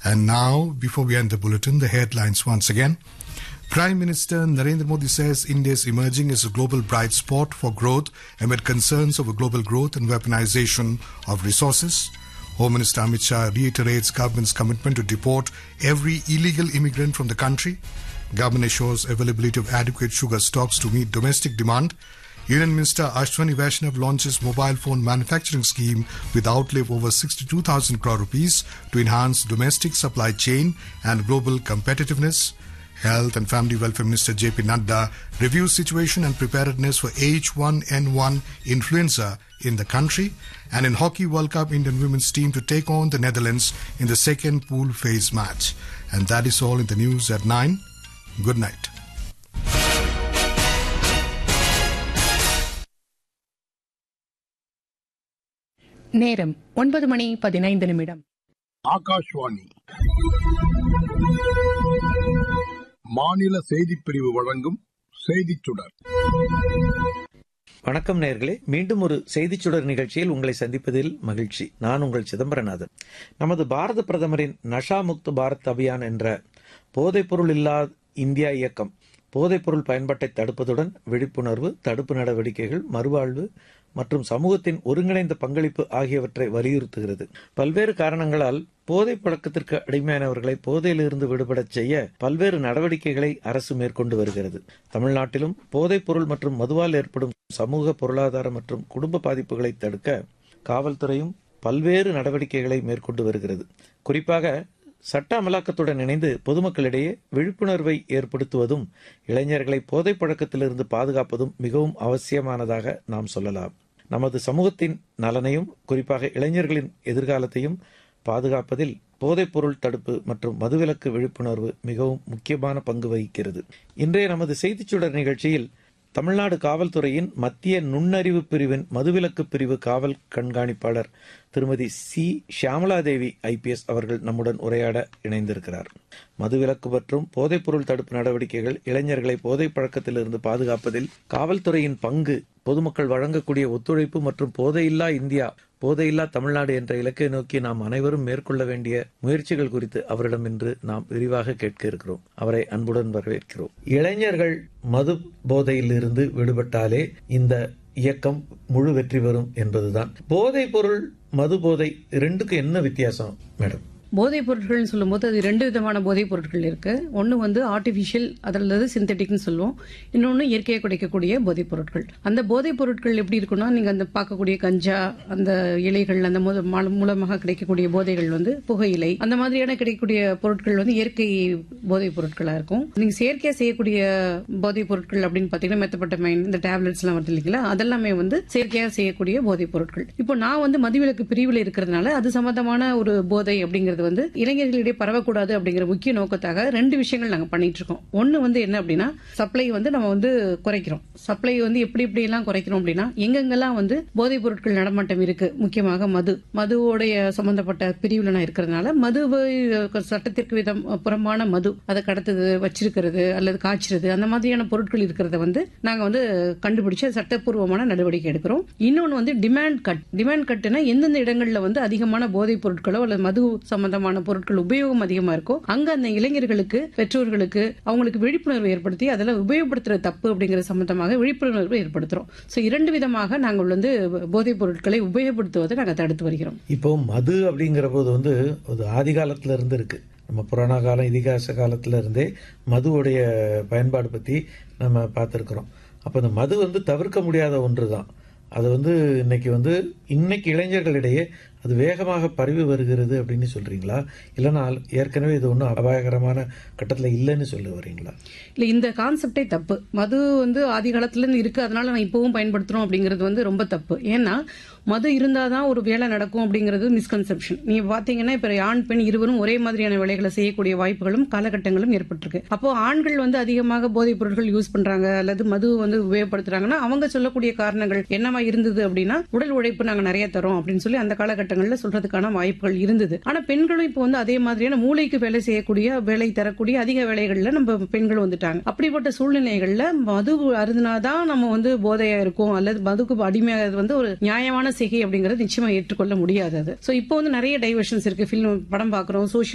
And now, before we end the bulletin, the headlines once again. Prime Minister Narendra Modi says India is emerging as a global bright spot for growth amid concerns over global growth and weaponization of resources. Home Minister Amit Shah reiterates government's commitment to deport every illegal immigrant from the country. Government assures availability of adequate sugar stocks to meet domestic demand. Union Minister Ashwani Vaishnav launches mobile phone manufacturing scheme with outlay of over 62,000 crore rupees to enhance domestic supply chain and global competitiveness. Health and Family Welfare Minister JP Nadda reviews situation and preparedness for H1N1 influenza in the country. And in Hockey World Cup, Indian women's team to take on the Netherlands in the second pool phase match. And that is all in the news at 9. Good night. நேரம் ஒன்பது மணி பதினைந்து நிமிடம் ஆகாஷ்வாணி மாநில செய்திப் பிரிவு வழங்கும் செய்திச் சுடர் வணக்கம் நேர்களே மீண்டும் ஒரு செய்திச் சுடர் நிகழ்ச்சியில் உங்களை சந்திப்பதில் மகிழ்ச்சி நான் உங்கள் சிதம்பரநாதன் நமது பாரத பிரதமரின் நஷா முக்து பாரத் அபியான் என்ற போதைப்பொருள் இல்லா இந்தியா இயக்கம் போதைப்பொருள் பயன்பாட்டை தடுப்பதுடன் விழிப்புணர்வு தடுப்பு நடவடிக்கைகள் மறுவாழ்வு மற்றும் சமூகத்தின் ஒருங்கிணைந்த பங்களிப்பு ஆகியவற்றை வலியுறுத்துகிறது பல்வேறு காரணங்களால் போதை பழக்கத்திற்கு அடிமையானவர்களை போதையிலிருந்து விடுபடச் செய்ய பல்வேறு நடவடிக்கைகளை அரசு மேற்கொண்டு வருகிறது தமிழ்நாட்டிலும் போதைப் பொருள் மற்றும் மதுவால் ஏற்படும் சமூக பொருளாதார மற்றும் குடும்ப பாதிப்புகளை தடுக்க காவல்துறையும் பல்வேறு நடவடிக்கைகளை மேற்கொண்டு வருகிறது குறிப்பாக சட்ட அமலாக்கத்துடன் இணைந்து பொதுமக்களிடையே விழிப்புணர்வை ஏற்படுத்துவதும் இளைஞர்களை போதைப் பழக்கத்திலிருந்து பாதுகாப்பதும் மிகவும் அவசியமானதாக நாம் சொல்லலாம் நமது சமூகத்தின் நலனையும் குறிப்பாக இளைஞர்களின் எதிர்காலத்தையும் பாதுகாப்பதில் போதைப்பொருள் தடுப்பு மற்றும் மதுவிலக்கு விழிப்புணர்வு மிகவும் முக்கியமான பங்கு வகிக்கிறது இன்றைய நமது செய்திச்சுடர் நிகழ்ச்சியில் தமிழ்நாடு காவல்துறையின் மத்திய நுண்ணறிவு பிரிவின் மதுவிலக்கு பிரிவு காவல் கண்காணிப்பாளர் திருமதி சி ஷியாமலாதேவி ஐபிஎஸ் அவர்கள் நம்முடன் உரையாட இணைந்திருக்கிறார் மதுவிலக்கு மற்றும் போதைப்பொருள் தடுப்பு நடவடிக்கைகள் இளைஞர்களை போதை பழக்கத்திலிருந்து பாதுகாப்பதில் காவல்துறையின் பங்கு பொதுமக்கள் வழங்கக்கூடிய ஒத்துழைப்பு மற்றும் போதையில்லா இந்தியா போதையில்லா தமிழ்நாடு என்ற இலக்கை நோக்கி நாம் அனைவரும் மேற்கொள்ள வேண்டிய முயற்சிகள் குறித்து அவரிடம் இன்று நாம் விரிவாக கேட்க இருக்கிறோம் அவரை அன்புடன் வரவேற்கிறோம் இளைஞர்கள் மது போதையிலிருந்து விடுபட்டாலே இந்த இயக்கம் முழு வெற்றி பெறும் என்பதுதான் போதைப் பொருள் மது போதை ரெண்டுக்கு என்ன வித்தியாசம் மேடம் போதைப் பொருட்கள்னு சொல்லும்போது அது ரெண்டு விதமான போதைப் பொருட்கள் இருக்கு ஒன்று வந்து ஆர்டிஃபிஷியல் அல்லது சிந்தட்டிக்னு சொல்லுவோம் இன்னொன்று இயற்கையாக கிடைக்கக்கூடிய போதைப் பொருட்கள் அந்த போதைப் பொருட்கள் எப்படி இருக்குன்னா நீங்க அந்த பார்க்கக்கூடிய கஞ்சா அந்த இலைகள் அந்த மூல- மா- மூலமாக கிடைக்கக்கூடிய போதைகள் வந்து புகையிலை அந்த மாதிரியான கிடைக்கக்கூடிய பொருட்கள் வந்து இயற்கை போதைப் பொருட்களா இருக்கும் நீங்க செயற்கையா செய்யக்கூடிய போதைப் பொருட்கள் அப்படின்னு பாத்தீங்கன்னா மெத்தப்பட்டமைன் இந்த டேப்லெட்ஸ் எல்லாம் வருது இல்லைங்களா அதெல்லாமே வந்து செயற்கையாக செய்யக்கூடிய போதைப் பொருட்கள் இப்போ நான் வந்து மதுவிலக்கு பிரிவில் இருக்கிறதுனால அது சம்பந்தமான ஒரு போதை அப்படிங்கிறது வந்து இளைஞர்களிடையே பரவக்கூடாது அப்படிங்கிற முக்கிய நோக்கத்தாக ரெண்டு விஷயங்கள் நாங்க பண்ணிட்டு இருக்கோம் ஒன்னு வந்து என்ன அப்படின்னா சப்ளை வந்து நம்ம வந்து குறைக்கிறோம் சப்ளை வந்து எப்படி எப்படி எல்லாம் குறைக்கிறோம் அப்படின்னா எங்கெங்கெல்லாம் வந்து போதைப் பொருட்கள் நடமாட்டம் இருக்கு முக்கியமாக மது மதுவோடைய சம்பந்தப்பட்ட பிரிவுல நான் இருக்கிறதுனால மதுவை சட்டத்திற்கு விதம் புறம்பான மது அதை கடத்துது வச்சிருக்கிறது அல்லது காய்ச்சிறது அந்த மாதிரியான பொருட்கள் இருக்கிறத வந்து நாங்க வந்து கண்டுபிடிச்சு அது சட்டப்பூர்வமான நடவடிக்கை எடுக்கிறோம் இன்னொன்னு வந்து டிமாண்ட் கட் டிமாண்ட் கட்னா எந்தெந்த இடங்கள்ல வந்து அதிகமான போதைப் பொருட்களோ அல்லது மது சம்பந்தமான பொருட்கள் உபயோகம் அதிகமா இருக்கோ அங்க அந்த இளைஞர்களுக்கு பெற்றோர்களுக்கு அவங்களுக்கு விழிப்புணர்வு ஏற்படுத்தி அதெல்லாம் உபயோகப்படுத்துற தப்பு அப்படிங்கிற சம்பந்தமாக விழிப்புணர்வு ஏற்படுத்துறோம் சோ இரண்டு விதமாக நாங்கள் வந்து போதைப் பொருட்களை உபயோகப்படுத்துவதை நாங்கள் தடுத்து வருகிறோம் இப்போ மது அப்படிங்கிற போது வந்து அது ஆதி காலத்துல இருந்து இருக்கு நம்ம புராண காலம் இதிகாச காலத்துல இருந்தே மதுவுடைய பயன்பாடு பத்தி நம்ம பார்த்துருக்குறோம் அப்போ இந்த மது வந்து தவிர்க்க முடியாத ஒன்று தான் அது வந்து இன்னைக்கு வந்து இன்னைக்கு இளைஞர்களிடையே அது வேகமாக பரவி வருகிறது அப்படின்னு சொல்றீங்களா இல்லைன்னா ஏற்கனவே இது ஒன்றும் அபாயகரமான கட்டத்தில் இல்லைன்னு சொல்ல வரீங்களா இல்ல இந்த கான்செப்டே தப்பு மது வந்து ஆதி காலத்துல இருந்து இருக்கு அதனால நான் இப்பவும் பயன்படுத்துறோம் அப்படிங்கிறது வந்து ரொம்ப தப்பு ஏன்னா மது இருந்தாதான் ஒரு வேலை நடக்கும் அப்படிங்கிறது மிஸ்கன்செப்ஷன் நீங்க பாத்தீங்கன்னா இப்ப ஆண் பெண் இருவரும் ஒரே மாதிரியான வேலைகளை செய்யக்கூடிய வாய்ப்புகளும் காலகட்டங்களும் ஏற்பட்டிருக்கு அப்போ ஆண்கள் வந்து அதிகமாக போதைப் பொருட்கள் யூஸ் பண்றாங்க அல்லது மது வந்து உபயோகப்படுத்துறாங்கன்னா அவங்க சொல்லக்கூடிய காரணங்கள் என்னவா இருந்தது அப்படின்னா உடல் உழைப்பு நாங்க நிறைய தரோம் அப்படின்னு சொல்லி அந்த காலகட்டங்கள்ல சொல்றதுக்கான வாய்ப்புகள் இருந்தது ஆனா பெண்களும் இப்போ வந்து அதே மாதிரியான மூளைக்கு வேலை செய்யக்கூடிய வேலை தரக்கூடிய அதிக வேலைகள்ல நம்ம பெண்கள் வந்துட்டாங்க அப்படிப்பட்ட சூழ்நிலைகள்ல மது அருந்தினாதான் நம்ம வந்து போதையா இருக்கும் அல்லது மதுக்கு அடிமையாகிறது வந்து ஒரு நியாயமான சிகை அப்படிங்கறது நிச்சயமா ஏற்றுக்கொள்ள முடியாது அது சோ இப்போ வந்து நிறைய டைவர்ஷன்ஸ் இருக்கு ஃபில்ம் படம் பாக்குறோம் சோஷியல்